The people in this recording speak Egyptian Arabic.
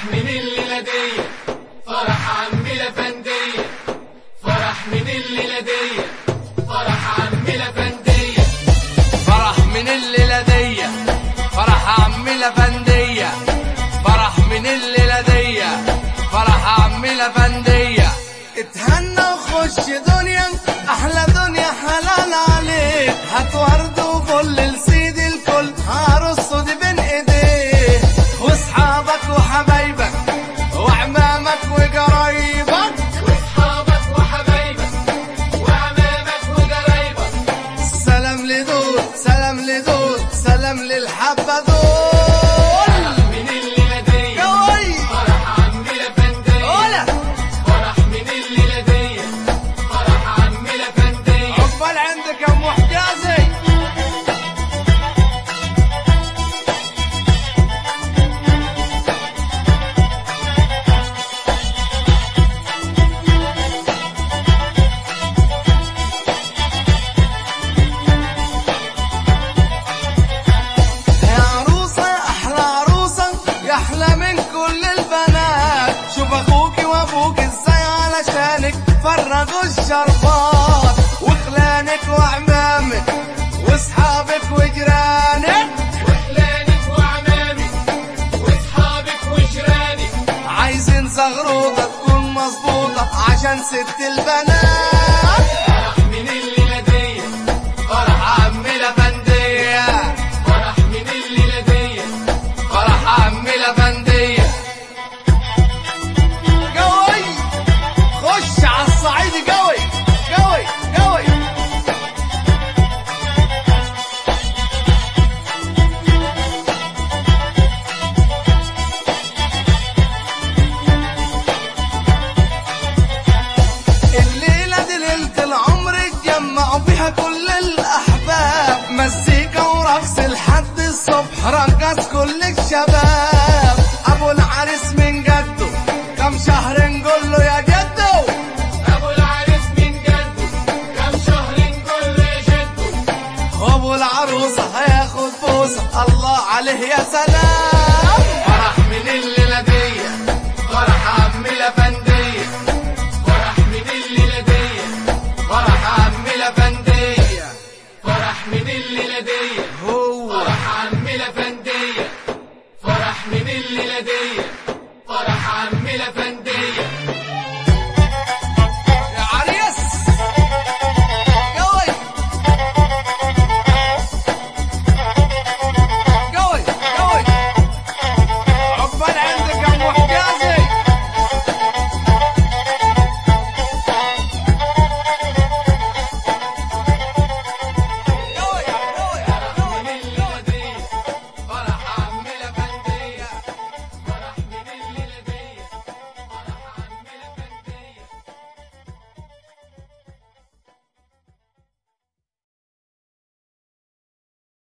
من الليلة دي فرح عمي لفندية فرح من الليلة دي فرح عمي لفندية فرح من الليلة دي فرح عمي لفندية فرح من الليلة دي فرح عمي لفندية اتهنى وخش دنيا احلى دنيا حلال عليك هات ورد وفل لسيد الكل هرصه دي بين ايديه واصحابك وحبايبك وعمامك وقرايبك واصحابك وحبايبك وعمامك وقرايبك سلام لدول سلام لدول سلام للحبة دول من الليلة دي قوي فرح عمي لفندية ولا فرح من الليلة دي فرح عمي لفندية عقبال عندك يا ام حجازي يا عروسة أحلى عروسة يا أحلى من كل البنات شوف أخوك وأبوك إزاي علشانك فرغوا الشربات وخلانك وعمامك وأصحابك وجيرانك وخلانك وعمامك واصحابك وجيرانك عايزين زغروطة تكون مظبوطة عشان ست البنات فرح من الليلة دي فرح عمي لفندية فرح من الليلة دي فرح عمي لفندية قوي خش على الصعيد قوي قوي قوي الليلة دي ليلة العمر اتجمعوا فيها كل الأحباب مزيكا ورقص لحد الصبح رقص كل الشباب أبو العريس من جده كم شهر نقول له يا جدو أبو العريس من جده كم شهر نقول له يا جده وأبو العروسة هياخد بوسة الله عليه يا سلام